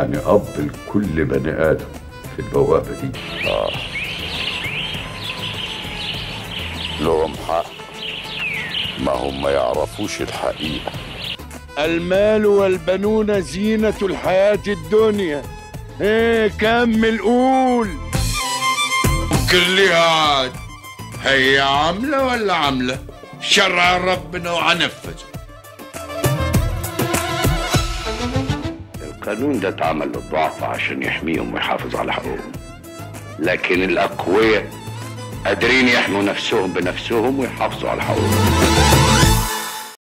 أنا أب لكل بني آدم في البوابة دي لهم حق ما هم ما يعرفوش الحقيقة المال والبنون زينة الحياة الدنيا ايه كمل قول كل عاد هي عاملة ولا عاملة شرع ربنا وعنفذ القانون ده اتعمل للضعف عشان يحميهم ويحافظ على حقوقهم لكن الأقوياء قادرين يحموا نفسهم بنفسهم ويحافظوا على حقوقهم